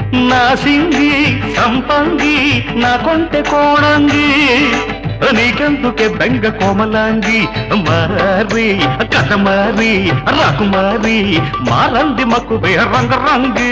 నా సింగి సంపంగి నా కొంటె కోణంగి నీకెందుకే బెంగ కోమలాంగి మారి కథ మారి రాకుమారి మారంది మక్కువే రంగ రంగే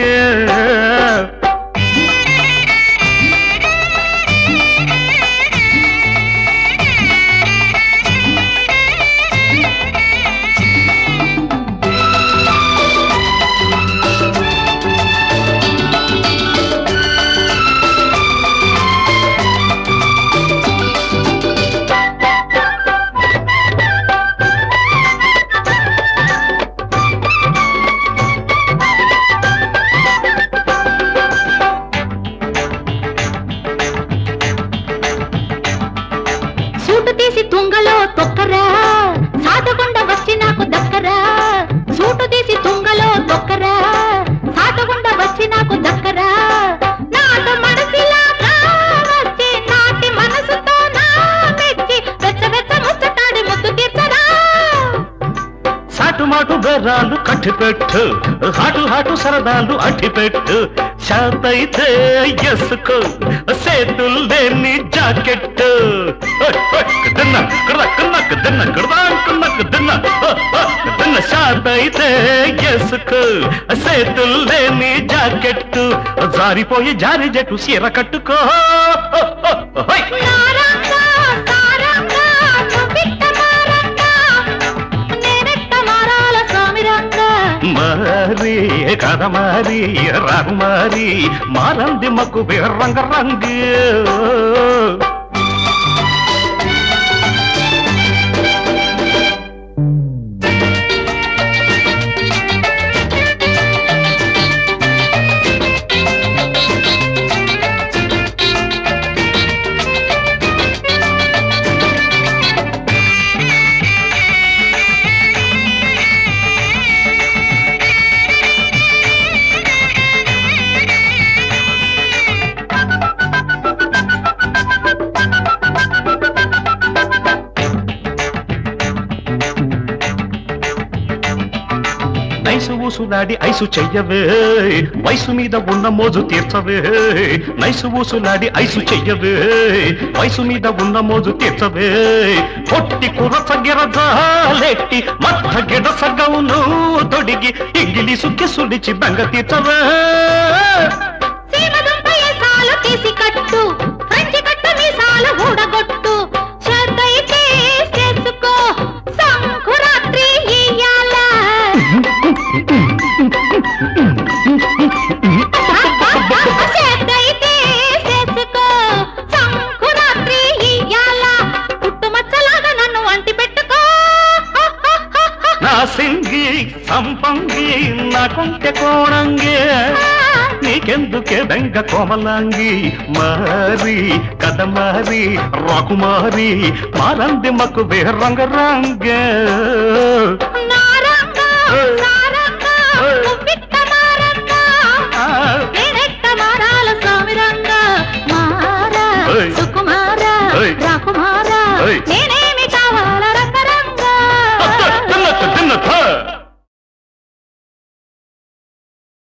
సూటు తీసి తుంగలో తొక్కరా సాటగుండ వచ్చి నాకు దక్కరా సూటు తీసి తుంగలో తొక్కరా సాటగుండ వచ్చి నాకు దక్కరా నాటు మనసిలాగా వచ్చి నాటి మనసుతో నా మెచ్చి వెచ్చ వెచ్చ ముచ్చటాడి ముద్దు తీర్చరా సాటుమాటు బెర్రాలు కట్టిపెట్టు హాటు హాటు సరదాలు అట్టిపెట్టు శాతైతే ఎసుకో సేతులు లేని జాకెట్ తిన్న కడదక్కున్నకు తిన్న కడదాకున్నకు తిన్న తిన్న శాతైతే ఎసుకో సేతులు లేని జాకెట్ జారిపోయి జారి జట్టు సీర కట్టుకో హోయ్. నారంగా సారంగా నువ్విట్ట మారంగా నేనెట్ట మారాల స్వామిరంగా మారి కథ మారి రఘుమారి మారంది మక్కు రంగ రంగు నైసు ఊసులాడి ఐసు చెయ్యవే వయసు మీద ఉన్న మోజు తీర్చవే నైసు ఊసులాడి ఐసు చెయ్యవే వయసు మీద ఉన్న మోజు తీర్చవే పొట్టి కురస గిరజాలెట్టి మధ్య గిడస గౌను తొడిగి ఇంగిలీసు కిసుడిచి బెంగ తీర్చవే సీమదుంప ఏసాలు తీసి కట్టు ఫ్రెంచి కట్టు మీసాలు ఊడగొట్టు చేతైతే చేసుకో సంకురాత్రి ఇయ్యాల చేతైతే చేసుకో సంకురాత్రి ఇయ్యాల పుట్టుమచ్చలాగా నన్ను వంటి పెట్టుకో నా సింగి సంపంగి నా కొంటె కోణంగి నీకెందుకే బెంగ కోమలాంగి మారి కథ మారి రాకుమారి మారంది మక్కు రంగ రంగ నారంగా ఏయ్. సారంగా ఏయ్. నువ్విట్ట మారంగా నేనెట్ట మారాల స్వామిరంగా మారా ఏయ్. సుకుమారా ఏయ్. రాకుమారా ఏయ్. నేనేమి కావాల రంగరంగా తిన్న తిన్న